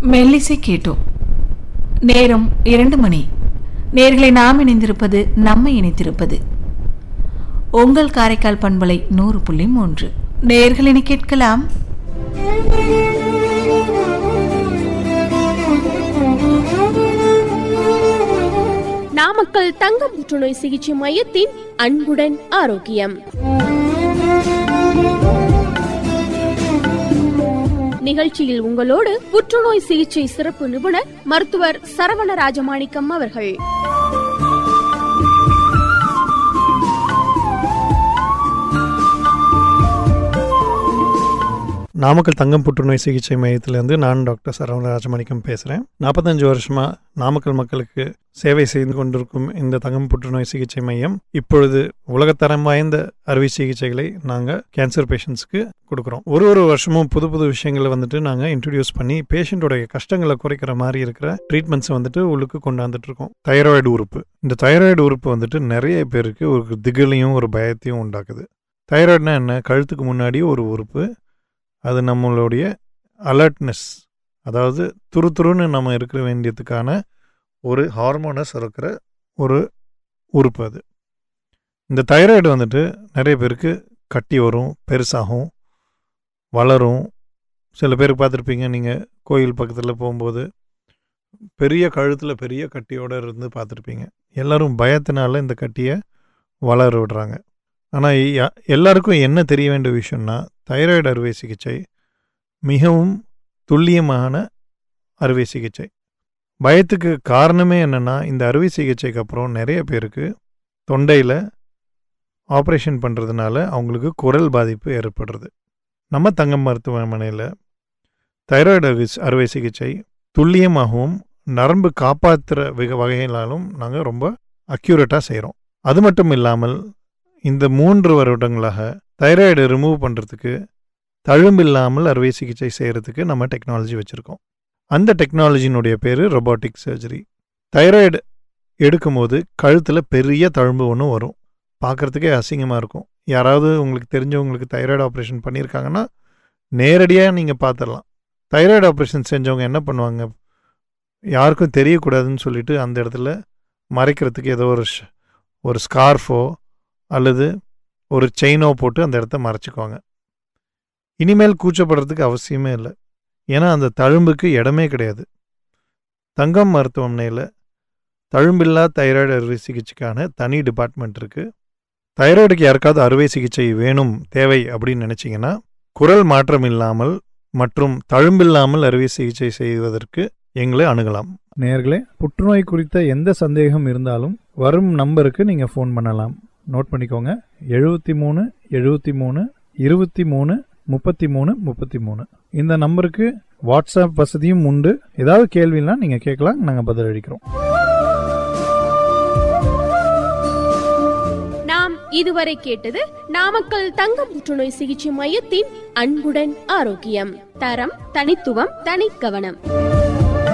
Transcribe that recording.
மெல்லிசை கேட்டோம் நேரம் இரண்டு மணி நேர்களை நாம் இணைந்திருப்பது நம்மை இணைத்திருப்பது உங்கள் காரைக்கால் பண்பலை நூறு புள்ளி மூன்று நேர்களினை கேட்கலாம் நாமக்கல் தங்க புற்றுநோய் சிகிச்சை மையத்தின் அன்புடன் ஆரோக்கியம் நிகழ்ச்சியில் உங்களோடு புற்றுநோய் சிகிச்சை சிறப்பு நிபுணர் மருத்துவர் சரவண ராஜமாணிக்கம் அவர்கள் நாமக்கல் தங்கம் புற்றுநோய் சிகிச்சை மையத்திலேருந்து நான் டாக்டர் சரவண ராஜமாணிக்கம் பேசுகிறேன் நாற்பத்தஞ்சு வருஷமாக நாமக்கல் மக்களுக்கு சேவை செய்து கொண்டிருக்கும் இந்த தங்கம் புற்றுநோய் சிகிச்சை மையம் இப்பொழுது உலகத்தரம் வாய்ந்த அறுவை சிகிச்சைகளை நாங்கள் கேன்சர் பேஷண்ட்ஸ்க்கு கொடுக்குறோம் ஒரு ஒரு வருஷமும் புது புது விஷயங்களை வந்துட்டு நாங்கள் இன்ட்ரடியூஸ் பண்ணி பேஷண்ட்டோடைய கஷ்டங்களை குறைக்கிற மாதிரி இருக்கிற ட்ரீட்மெண்ட்ஸை வந்துட்டு உள்ளுக்கு கொண்டாந்துட்டு இருக்கோம் தைராய்டு உறுப்பு இந்த தைராய்டு உறுப்பு வந்துட்டு நிறைய பேருக்கு ஒரு திகிலையும் ஒரு பயத்தையும் உண்டாக்குது தைராய்டுனா என்ன கழுத்துக்கு முன்னாடி ஒரு உறுப்பு அது நம்மளுடைய அலர்ட்னஸ் அதாவது துரு துருன்னு நம்ம இருக்க வேண்டியதுக்கான ஒரு ஹார்மோனை சுரக்கிற ஒரு உறுப்பு அது இந்த தைராய்டு வந்துட்டு நிறைய பேருக்கு கட்டி வரும் பெருசாகும் வளரும் சில பேருக்கு பார்த்துருப்பீங்க நீங்கள் கோயில் பக்கத்தில் போகும்போது பெரிய கழுத்தில் பெரிய கட்டியோடு இருந்து பார்த்துருப்பீங்க எல்லாரும் பயத்தினால இந்த கட்டியை வளர விடுறாங்க ஆனால் எல்லாருக்கும் என்ன தெரிய வேண்டிய விஷயம்னா தைராய்டு அறுவை சிகிச்சை மிகவும் துல்லியமான அறுவை சிகிச்சை பயத்துக்கு காரணமே என்னென்னா இந்த அறுவை சிகிச்சைக்கு அப்புறம் நிறைய பேருக்கு தொண்டையில் ஆப்ரேஷன் பண்ணுறதுனால அவங்களுக்கு குரல் பாதிப்பு ஏற்படுறது நம்ம தங்கம் மருத்துவமனையில் தைராய்டு அறுவை அறுவை சிகிச்சை துல்லியமாகவும் நரம்பு காப்பாற்றுற வக வகைகளாலும் நாங்கள் ரொம்ப அக்யூரேட்டாக செய்கிறோம் அது மட்டும் இல்லாமல் இந்த மூன்று வருடங்களாக தைராய்டு ரிமூவ் பண்ணுறதுக்கு தழும்பில்லாமல் அறுவை சிகிச்சை செய்கிறதுக்கு நம்ம டெக்னாலஜி வச்சுருக்கோம் அந்த டெக்னாலஜினுடைய பேர் ரொபாட்டிக் சர்ஜரி தைராய்டு எடுக்கும்போது கழுத்தில் பெரிய தழும்பு ஒன்று வரும் பார்க்குறதுக்கே அசிங்கமாக இருக்கும் யாராவது உங்களுக்கு தெரிஞ்சவங்களுக்கு தைராய்டு ஆப்ரேஷன் பண்ணியிருக்காங்கன்னா நேரடியாக நீங்கள் பார்த்துடலாம் தைராய்டு ஆப்ரேஷன் செஞ்சவங்க என்ன பண்ணுவாங்க யாருக்கும் தெரியக்கூடாதுன்னு சொல்லிட்டு அந்த இடத்துல மறைக்கிறதுக்கு ஏதோ ஒரு ஒரு ஸ்கார்ஃபோ அல்லது ஒரு செயினோ போட்டு அந்த இடத்த மறைச்சிக்குவாங்க இனிமேல் கூச்சப்படுறதுக்கு அவசியமே இல்லை ஏன்னா அந்த தழும்புக்கு இடமே கிடையாது தங்கம் மருத்துவமனையில் தழும்பில்லா தைராய்டு அறுவை சிகிச்சைக்கான தனி டிபார்ட்மெண்ட் இருக்குது தைராய்டுக்கு யாருக்காவது அறுவை சிகிச்சை வேணும் தேவை அப்படின்னு நினச்சிங்கன்னா குரல் மாற்றம் இல்லாமல் மற்றும் தழும்பில்லாமல் அறுவை சிகிச்சை செய்வதற்கு எங்களை அணுகலாம் நேர்களே புற்றுநோய் குறித்த எந்த சந்தேகம் இருந்தாலும் வரும் நம்பருக்கு நீங்கள் ஃபோன் பண்ணலாம் நோட் பண்ணிக்கோங்க எழுபத்தி மூணு எழுபத்தி மூணு இருபத்தி மூணு முப்பத்தி மூணு முப்பத்தி மூணு இந்த நம்பருக்கு வாட்ஸ்அப் வசதியும் உண்டு ஏதாவது கேள்வினா நீங்கள் கேட்கலாம் நாங்கள் பதிலளிக்கிறோம் நாம் இதுவரை கேட்டது நாமக்கல் தங்க புற்றுநோய் சிகிச்சை மையத்தின் அன்புடன் ஆரோக்கியம் தரம் தனித்துவம் தனிக்கவனம்